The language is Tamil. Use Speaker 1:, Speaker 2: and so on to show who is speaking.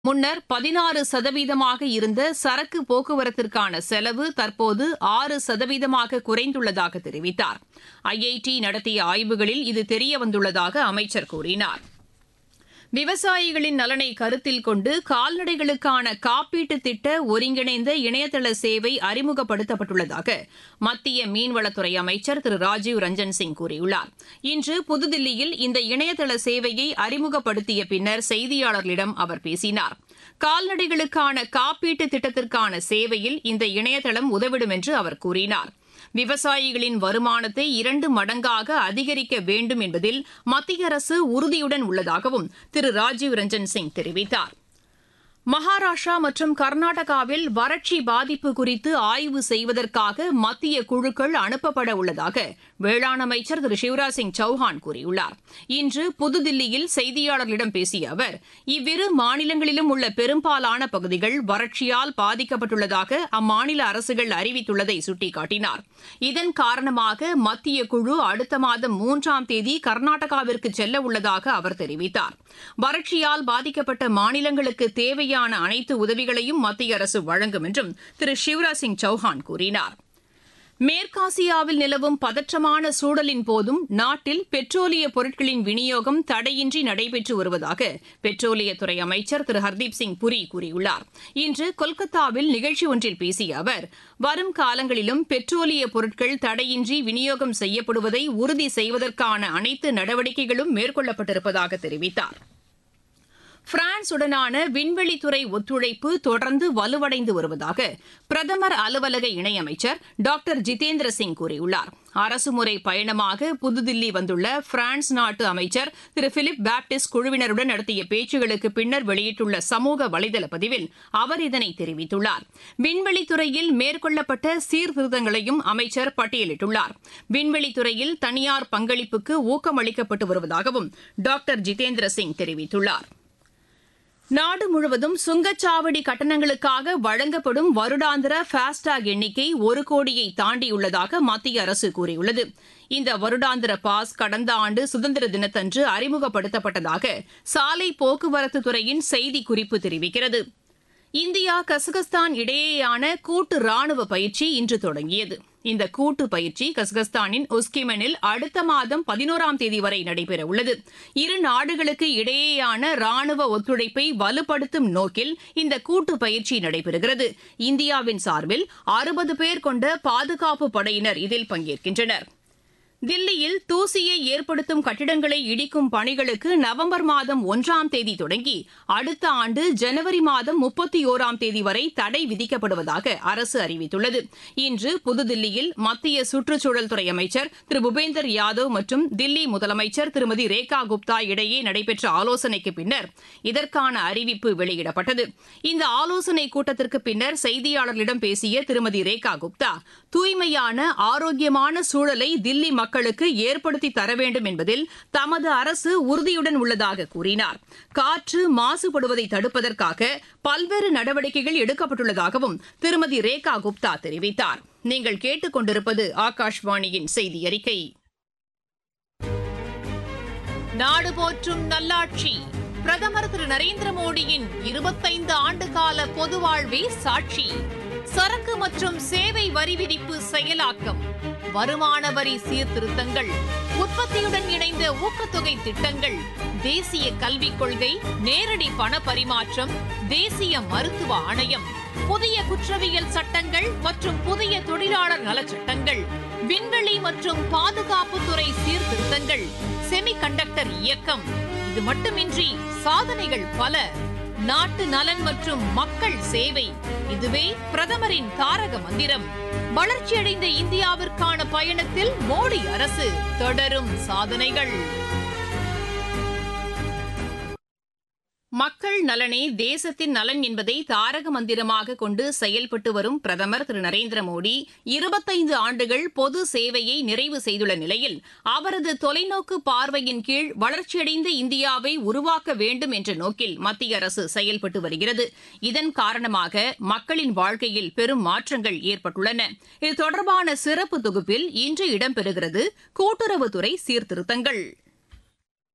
Speaker 1: முன்னர் பதினாறு சதவீதமாக இருந்த சரக்கு போக்குவரத்திற்கான செலவு தற்போது ஆறு சதவீதமாக குறைந்துள்ளதாக தெரிவித்தார் ஐஐடி நடத்திய ஆய்வுகளில் இது தெரியவந்துள்ளதாக அமைச்சர் கூறினார் விவசாயிகளின் நலனை கருத்தில் கொண்டு கால்நடைகளுக்கான காப்பீட்டு திட்ட ஒருங்கிணைந்த இணையதள சேவை அறிமுகப்படுத்தப்பட்டுள்ளதாக மத்திய மீன்வளத்துறை அமைச்சர் திரு ராஜீவ் ரஞ்சன் சிங் கூறியுள்ளார் இன்று புதுதில்லியில் இந்த இணையதள சேவையை அறிமுகப்படுத்திய பின்னர் செய்தியாளர்களிடம் அவர் பேசினார் கால்நடைகளுக்கான காப்பீட்டு திட்டத்திற்கான சேவையில் இந்த இணையதளம் உதவிடும் என்று அவர் கூறினார் விவசாயிகளின் வருமானத்தை இரண்டு மடங்காக அதிகரிக்க வேண்டும் என்பதில் மத்திய அரசு உறுதியுடன் உள்ளதாகவும் திரு ராஜீவ் ரஞ்சன் சிங் தெரிவித்தார் மகாராஷ்டிரா மற்றும் கர்நாடகாவில் வறட்சி பாதிப்பு குறித்து ஆய்வு செய்வதற்காக மத்திய குழுக்கள் அனுப்பப்பட உள்ளதாக வேளாண் அமைச்சர் திரு சிவராஜ் சிங் சௌஹான் கூறியுள்ளார் இன்று புதுதில்லியில் செய்தியாளர்களிடம் பேசிய அவர் இவ்விரு மாநிலங்களிலும் உள்ள பெரும்பாலான பகுதிகள் வறட்சியால் பாதிக்கப்பட்டுள்ளதாக அம்மாநில அரசுகள் அறிவித்துள்ளதை சுட்டிக்காட்டினார் இதன் காரணமாக மத்திய குழு அடுத்த மாதம் மூன்றாம் தேதி கர்நாடகாவிற்கு செல்ல உள்ளதாக அவர் தெரிவித்தார் வறட்சியால் பாதிக்கப்பட்ட மாநிலங்களுக்கு தேவையான அனைத்து உதவிகளையும் மத்திய அரசு வழங்கும் என்றும் திரு சிவராஜ் சிங் சௌஹான் கூறினார் மேற்காசியாவில் நிலவும் பதற்றமான சூழலின் போதும் நாட்டில் பெட்ரோலிய பொருட்களின் விநியோகம் தடையின்றி நடைபெற்று வருவதாக பெட்ரோலியத்துறை அமைச்சர் திரு ஹர்தீப் சிங் புரி கூறியுள்ளார் இன்று கொல்கத்தாவில் நிகழ்ச்சி ஒன்றில் பேசிய அவர் வரும் காலங்களிலும் பெட்ரோலிய பொருட்கள் தடையின்றி விநியோகம் செய்யப்படுவதை உறுதி செய்வதற்கான அனைத்து நடவடிக்கைகளும் மேற்கொள்ளப்பட்டிருப்பதாக தெரிவித்தார் பிரான்சுடனான விண்வெளித்துறை ஒத்துழைப்பு தொடர்ந்து வலுவடைந்து வருவதாக பிரதமர் அலுவலக இணையமைச்சர் டாக்டர் ஜிதேந்திர சிங் கூறியுள்ளார் அரசுமுறை பயணமாக புதுதில்லி வந்துள்ள பிரான்ஸ் நாட்டு அமைச்சர் திரு பிலிப் பாப்டிஸ்ட் குழுவினருடன் நடத்திய பேச்சுகளுக்கு பின்னர் வெளியிட்டுள்ள சமூக வலைதள பதிவில் அவர் இதனை தெரிவித்துள்ளார் விண்வெளித்துறையில் மேற்கொள்ளப்பட்ட சீர்திருத்தங்களையும் அமைச்சர் பட்டியலிட்டுள்ளார் விண்வெளித்துறையில் தனியார் பங்களிப்புக்கு ஊக்கமளிக்கப்பட்டு வருவதாகவும் டாக்டர் ஜிதேந்திர சிங் தெரிவித்துள்ளார் நாடு முழுவதும் சுங்கச்சாவடி கட்டணங்களுக்காக வழங்கப்படும் வருடாந்திர ஃபாஸ்டாக் எண்ணிக்கை ஒரு கோடியை தாண்டியுள்ளதாக மத்திய அரசு கூறியுள்ளது இந்த வருடாந்திர பாஸ் கடந்த ஆண்டு சுதந்திர தினத்தன்று அறிமுகப்படுத்தப்பட்டதாக சாலை போக்குவரத்து துறையின் செய்திக்குறிப்பு தெரிவிக்கிறது இந்தியா கசகஸ்தான் இடையேயான கூட்டு ராணுவ பயிற்சி இன்று தொடங்கியது இந்த கூட்டு பயிற்சி கசகஸ்தானின் உஸ்கிமெனில் அடுத்த மாதம் பதினோராம் தேதி வரை நடைபெறவுள்ளது இரு நாடுகளுக்கு இடையேயான ராணுவ ஒத்துழைப்பை வலுப்படுத்தும் நோக்கில் இந்த கூட்டு பயிற்சி நடைபெறுகிறது இந்தியாவின் சார்பில் அறுபது பேர் கொண்ட பாதுகாப்பு படையினர் இதில் பங்கேற்கின்றனர் தில்லியில் தூசியை ஏற்படுத்தும் கட்டிடங்களை இடிக்கும் பணிகளுக்கு நவம்பர் மாதம் ஒன்றாம் தேதி தொடங்கி அடுத்த ஆண்டு ஜனவரி மாதம் முப்பத்தி ஓராம் தேதி வரை தடை விதிக்கப்படுவதாக அரசு அறிவித்துள்ளது இன்று புதுதில்லியில் மத்திய சுற்றுச்சூழல் துறை அமைச்சர் திரு பூபேந்தர் யாதவ் மற்றும் தில்லி முதலமைச்சர் திருமதி ரேகா குப்தா இடையே நடைபெற்ற ஆலோசனைக்கு பின்னர் இதற்கான அறிவிப்பு வெளியிடப்பட்டது இந்த ஆலோசனைக் கூட்டத்திற்கு பின்னர் செய்தியாளர்களிடம் பேசிய திருமதி ரேகா குப்தா தூய்மையான ஆரோக்கியமான சூழலை தில்லி மக்களுக்கு ஏற்படுத்தி தர வேண்டும் என்பதில் தமது அரசு உறுதியுடன் உள்ளதாக கூறினார் காற்று மாசுபடுவதை தடுப்பதற்காக பல்வேறு நடவடிக்கைகள் எடுக்கப்பட்டுள்ளதாகவும் திருமதி ரேகா குப்தா தெரிவித்தார் நீங்கள் கேட்டுக்கொண்டிருப்பது ஆகாஷ்வாணியின் செய்தி அறிக்கை நாடு போற்றும் நல்லாட்சி பிரதமர் திரு நரேந்திர மோடியின் இருபத்தைந்து ஆண்டு கால பொது வாழ்வே சாட்சி சரக்கு மற்றும் சேவை வரி விதிப்பு செயலாக்கம் வருமான வரி சீர்திருத்தங்கள் உற்பத்தியுடன் இணைந்த ஊக்கத்தொகை திட்டங்கள் தேசிய கல்விக் கொள்கை நேரடி பண பரிமாற்றம் தேசிய மருத்துவ ஆணையம் புதிய குற்றவியல் சட்டங்கள் மற்றும் புதிய தொழிலாளர் நலச்சட்டங்கள் விண்வெளி மற்றும் பாதுகாப்புத்துறை சீர்திருத்தங்கள் செமிகண்டக்டர் இயக்கம் இது மட்டுமின்றி சாதனைகள் பல நாட்டு நலன் மற்றும் மக்கள் சேவை இதுவே பிரதமரின் தாரக மந்திரம் வளர்ச்சியடைந்த இந்தியாவிற்கான பயணத்தில் மோடி அரசு தொடரும் சாதனைகள் மக்கள் நலனே தேசத்தின் நலன் என்பதை தாரக மந்திரமாக கொண்டு செயல்பட்டு வரும் பிரதமர் திரு நரேந்திர மோடி இருபத்தைந்து ஆண்டுகள் பொது சேவையை நிறைவு செய்துள்ள நிலையில் அவரது தொலைநோக்கு பார்வையின் கீழ் வளர்ச்சியடைந்த இந்தியாவை உருவாக்க வேண்டும் என்ற நோக்கில் மத்திய அரசு செயல்பட்டு வருகிறது இதன் காரணமாக மக்களின் வாழ்க்கையில் பெரும் மாற்றங்கள் ஏற்பட்டுள்ளன இது தொடர்பான சிறப்பு தொகுப்பில் இன்று இடம்பெறுகிறது கூட்டுறவுத்துறை சீர்திருத்தங்கள்